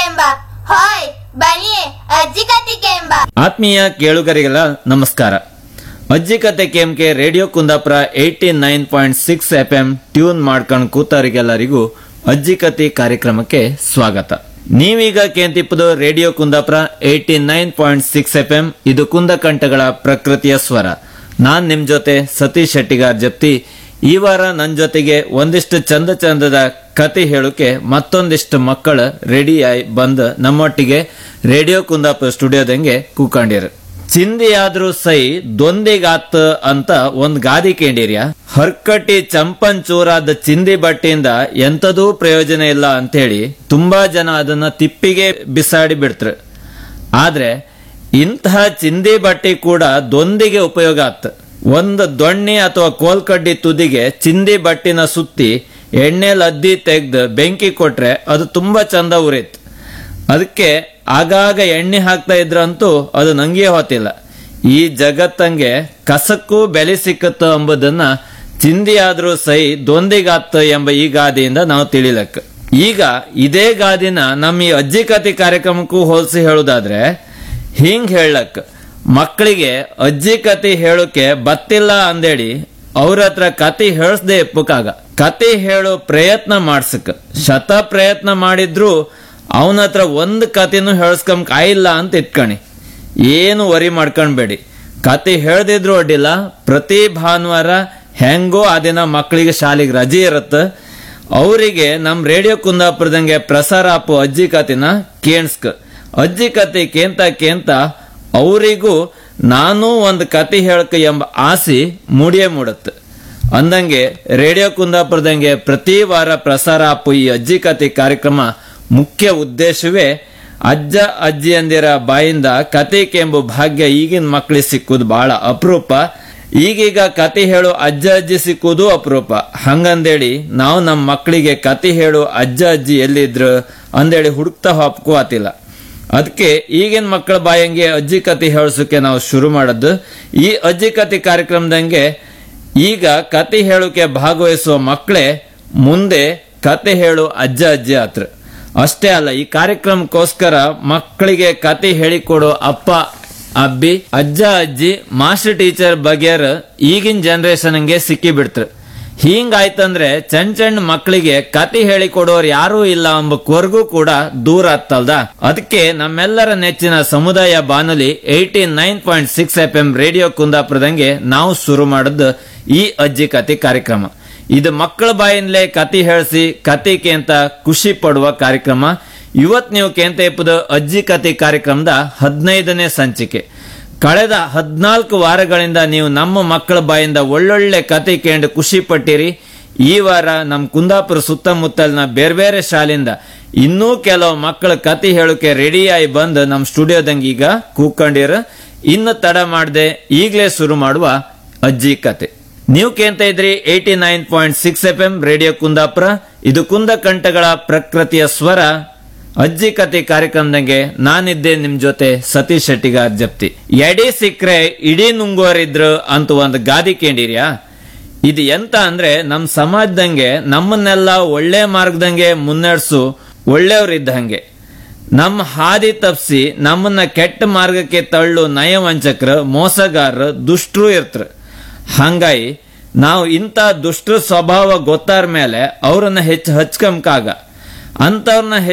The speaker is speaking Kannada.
ಎಂಬ ಹಾಯ್ ಬನ್ನಿ ಅಜ್ಜಿ ಕತಿಕೆ ಎಂಬ ಆತ್ಮೀಯ ಕೇಳುಗರಿಗೆಲ್ಲ ನಮಸ್ಕಾರ ಅಜ್ಜಿ ಕತೆ ಕೇಮ್ಕೆ radio Kundapura eighty nine point six F M tune ಮಾಡ್ಕೊಂಡು ಕೂತವರಿಗೆಲ್ಲರಿಗೂ ಅಜ್ಜಿ ಕತೆ ಕಾರ್ಯಕ್ರಮಕ್ಕೆ ಸ್ವಾಗತ ನೀವೀಗ ಕೇಂತಿಪ್ಪದು radio Kundapura eighty nine point six F M ಇದು ಕುಂದಕಂಠಗಳ ಪ್ರಕೃತಿಯ ಸ್ವರ ನಾನ್ ನಿಮ್ ಜೊತೆ ಸತೀಶ್ ಶೆಟ್ಟಿಗಾರ್ ಜಪ್ತಿ ಈ ವಾರ ನನ್ನ ಜೊತೆಗೆ ಒಂದಿಷ್ಟು ಚಂದ ಚಂದದ ಕತೆ ಹೇಳೋಕೆ ಮತ್ತೊಂದಿಷ್ಟು ಮಕ್ಕಳು ರೆಡಿ ಆಗಿ ಬಂದು ನಮ್ಮೊಟ್ಟಿಗೆ ರೇಡಿಯೋ ಕುಂದಾಪುರ ಸ್ಟುಡಿಯೋದಂಗೆ ಕೂಕೊಂಡಿರು ಚಿಂದಿಯಾದ್ರೂ ಸೈ ದೊಂದಿಗಾತ್ ಅಂತ ಒಂದ್ ಗಾದಿ ಕೇಂಡಿರ್ಯ ಹರ್ಕಟ್ಟಿ ಚಂಪನ್ ಚೂರಾದ ಚಿಂದಿ ಬಟ್ಟೆಯಿಂದ ಎಂತದೂ ಪ್ರಯೋಜನ ಇಲ್ಲ ಅಂತೇಳಿ ತುಂಬಾ ಜನ ಅದನ್ನ ತಿಪ್ಪಿಗೆ ಬಿಸಾಡಿ ಬಿಡ್ತ್ರು ಆದ್ರೆ ಇಂತಹ ಚಿಂದಿ ಬಟ್ಟೆ ಕೂಡ ದೊಂದಿಗೆ ಉಪಯೋಗ ಆತ್ ಒಂದು ದೊಣ್ಣೆ ಅಥವಾ ಕೋಲ್ಕಡ್ಡಿ ತುದಿಗೆ ಚಿಂದಿ ಬಟ್ಟಿನ ಸುತ್ತಿ ಎಣ್ಣೆಲ್ ಅದ್ದಿ ತೆಗ್ದು ಬೆಂಕಿ ಕೊಟ್ರೆ ಅದು ತುಂಬಾ ಚಂದ ಉರಿತ್ ಅದಕ್ಕೆ ಆಗಾಗ ಎಣ್ಣೆ ಹಾಕ್ತಾ ಇದ್ರಂತೂ ಅದು ನಂಗೆ ಹೊತ್ತಿಲ್ಲ ಈ ಜಗತ್ತಂಗೆ ಕಸಕ್ಕೂ ಬೆಲೆ ಸಿಕ್ಕತ್ತ ಎಂಬುದನ್ನ ಚಿಂದಿ ಆದ್ರೂ ಸೈ ದೊಂದಿಗಾತ್ ಎಂಬ ಈ ಗಾದೆಯಿಂದ ನಾವು ತಿಳಿಲಕ್ಕ ಈಗ ಇದೇ ಗಾದಿನ ನಮ್ಮ ಈ ಅಜ್ಜಿ ಕತೆ ಕಾರ್ಯಕ್ರಮಕ್ಕೂ ಹೋಲಿಸಿ ಹೇಳುದಾದ್ರೆ ಹಿಂಗ್ ಹೇಳಕ್ ಮಕ್ಕಳಿಗೆ ಅಜ್ಜಿ ಕತೆ ಹೇಳೋಕೆ ಬತ್ತಿಲ್ಲ ಅಂದೇಳಿ ಅವ್ರ ಹತ್ರ ಕತೆ ಹೇಳಿಸ್ದೆ ಎಪ್ಪಕ್ಕಾಗ ಕತೆ ಹೇಳೋ ಪ್ರಯತ್ನ ಮಾಡ್ಸಕ್ ಶತ ಪ್ರಯತ್ನ ಮಾಡಿದ್ರು ಅವನ ಹತ್ರ ಒಂದ್ ಕತೆನೂ ಹೇಳ್ಸ್ಕೊಂಬಕ್ ಆಯಿಲ್ಲ ಅಂತ ಇಟ್ಕಣಿ ಏನು ವರಿ ಮಾಡ್ಕೊಂಡ್ಬೇಡಿ ಕತೆ ಹೇಳ್ದಿದ್ರು ಅಡ್ಡಿಲ್ಲ ಪ್ರತಿ ಭಾನುವಾರ ಹೆಂಗೋ ಆ ದಿನ ಮಕ್ಕಳಿಗೆ ಶಾಲೆಗೆ ರಜೆ ಇರತ್ತ ಅವರಿಗೆ ನಮ್ ರೇಡಿಯೋ ಕುಂದಾಪುರದಂಗೆ ಪ್ರಸಾರ ಆಪು ಅಜ್ಜಿ ಕತೆನ ಕೇಣಿಸ್ಕ ಅಜ್ಜಿ ಕತೆ ಕೇಂತ ಕೇಂತ ಅವರಿಗೂ ನಾನು ಒಂದು ಕತೆ ಹೇಳ್ಕ ಎಂಬ ಆಸೆ ಮೂಡಿಯೇ ಮೂಡತ್ತೆ ಅಂದಂಗೆ ರೇಡಿಯೋ ಕುಂದಾಪುರದಂಗೆ ಪ್ರತಿ ವಾರ ಪ್ರಸಾರ ಆಪು ಈ ಅಜ್ಜಿ ಕತೆ ಕಾರ್ಯಕ್ರಮ ಮುಖ್ಯ ಉದ್ದೇಶವೇ ಅಜ್ಜ ಅಜ್ಜಿಯಂದಿರ ಬಾಯಿಂದ ಕತೆ ಕೆಂಬು ಭಾಗ್ಯ ಈಗಿನ ಮಕ್ಕಳಿಗೆ ಸಿಕ್ಕುದು ಬಹಳ ಅಪರೂಪ ಈಗೀಗ ಕತೆ ಹೇಳೋ ಅಜ್ಜ ಅಜ್ಜಿ ಸಿಕ್ಕುದು ಅಪರೂಪ ಹಂಗಂದೇಳಿ ನಾವು ನಮ್ಮ ಮಕ್ಕಳಿಗೆ ಕತೆ ಹೇಳೋ ಅಜ್ಜ ಅಜ್ಜಿ ಎಲ್ಲಿದ್ರು ಅಂದೇಳಿ ಹುಡುಕ್ತಾ ಹಾಪ್ಕೋ ಆತಿಲ್ಲ ಅದಕ್ಕೆ ಈಗಿನ ಮಕ್ಕಳ ಬಾಯಂಗೆ ಅಜ್ಜಿ ಕತೆ ಹೇಳ್ಸೋಕೆ ನಾವು ಶುರು ಮಾಡದ್ದು ಈ ಅಜ್ಜಿ ಕತೆ ಕಾರ್ಯಕ್ರಮದಂಗೆ ಈಗ ಕತೆ ಹೇಳೋಕೆ ಭಾಗವಹಿಸುವ ಮಕ್ಕಳೇ ಮುಂದೆ ಕತೆ ಹೇಳು ಅಜ್ಜ ಅಜ್ಜಿ ಆತ್ರ ಅಷ್ಟೇ ಅಲ್ಲ ಈ ಕಾರ್ಯಕ್ರಮಕ್ಕೋಸ್ಕರ ಮಕ್ಕಳಿಗೆ ಕತೆ ಹೇಳಿಕೊಡೋ ಅಪ್ಪ ಅಬ್ಬಿ ಅಜ್ಜ ಅಜ್ಜಿ ಮಾಸ್ಟರ್ ಟೀಚರ್ ಬಗೆಯರ್ ಈಗಿನ ಜನರೇಷನ್ಗೆ ಸಿಕ್ಕಿ ಬಿಡ್ತಾರೆ ಹಿಂಗಾಯ್ತಂದ್ರೆ ಚಂಡ್ ಚಂಡ್ ಮಕ್ಕಳಿಗೆ ಕತೆ ಹೇಳಿಕೊಡೋರು ಯಾರೂ ಇಲ್ಲ ಎಂಬ ಕೊರಗೂ ಕೂಡ ದೂರ ಆಗ್ತಲ್ದ ಅದಕ್ಕೆ ನಮ್ಮೆಲ್ಲರ ನೆಚ್ಚಿನ ಸಮುದಾಯ ಬಾನುಲಿ eighty nine point six F M radio ಕುಂದಾಪುರದಂಗೆ ನಾವು ಶುರು ಮಾಡಿದ್ದು ಈ ಅಜ್ಜಿ ಕತೆ ಕಾರ್ಯಕ್ರಮ ಇದು ಮಕ್ಕಳ ಬಾಯಿಂದಲೇ ಕತೆ ಹೇಳಿಸಿ ಕತೆಗೆ ಅಂತ ಖುಷಿ ಪಡುವ ಕಾರ್ಯಕ್ರಮ ಇವತ್ ನೀವು ಕೇಂತ ಇಪ್ಪದ ಅಜ್ಜಿ ಕತೆ ಕಾರ್ಯಕ್ರಮದ ಹದಿನೈದನೇ ಸಂಚಿಕೆ ಕಳೆದ ಹದ್ನಾಲ್ಕು ವಾರಗಳಿಂದ ನೀವು ನಮ್ಮ ಮಕ್ಕಳ ಬಾಯಿಂದ ಒಳ್ಳೊಳ್ಳೆ ಕತೆ ಕೇಂಡು ಖುಷಿ ಪಟ್ಟಿರಿ ಈ ವಾರ ನಮ್ಮ ಕುಂದಾಪುರ ಸುತ್ತಮುತ್ತಲಿನ ಬೇರೆ ಬೇರೆ ಶಾಲೆಯಿಂದ ಇನ್ನೂ ಕೆಲವು ಮಕ್ಕಳ ಕತೆ ಹೇಳೋಕೆ ರೆಡಿಯಾಗಿ ಬಂದು ನಮ್ಮ ಸ್ಟುಡಿಯೋದಂಗೆ ಈಗ ಕೂಕೊಂಡಿರ ಇನ್ನು ತಡ ಮಾಡದೆ ಈಗಲೇ ಶುರು ಮಾಡುವ ಅಜ್ಜಿ ಕತೆ ನೀವು ಕೇಳ್ತಾ ಇದ್ರಿ eighty nine point six F M radio Kundapura ಇದು ಕುಂದ ಕಂಠಗಳ ಪ್ರಕೃತಿಯ ಸ್ವರ ಅಜ್ಜಿ ಕತೆ ಕಾರ್ಯಕ್ರಮದಂಗೆ ನಾನಿದ್ದೆ ನಿಮ್ ಜೊತೆ ಸತೀಶ್ ಶೆಟ್ಟಿಗಾರ್ ಜಪ್ತಿ ಎಡೆ ಸಿಕ್ರೆ ಇಡೀ ನುಂಗೋರಿದ್ರು ಅಂತ ಒಂದು ಗಾದಿ ಕೇಳಿರ್ಯಾ ಇದು ಎಂತ ಅಂದ್ರೆ ನಮ್ ಸಮಾಜದಂಗೆ ನಮ್ಮನ್ನೆಲ್ಲ ಒಳ್ಳೆ ಮಾರ್ಗದಂಗೆ ಮುನ್ನಡೆಸು ಒಳ್ಳೆಯವ್ರಿದ್ದಂಗೆ ನಮ್ಮ ಹಾದಿ ತಪ್ಸಿ ನಮ್ಮನ್ನ ಕೆಟ್ಟ ಮಾರ್ಗಕ್ಕೆ ತಳ್ಳು ನಯವಂಚಕರು ಮೋಸಗಾರರು ದುಷ್ಟರು ಇರ್ತಾರೆ ಹಂಗಾಗಿ ನಾವು ಇಂಥ ದುಷ್ಟ ಸ್ವಭಾವ ಗೊತ್ತಾರ ಮೇಲೆ ಅವ್ರನ್ನ ಹೆಚ್ಚು ಹಚ್ಕಂಕಾಗ ಅಂತವ್ರನ್ನ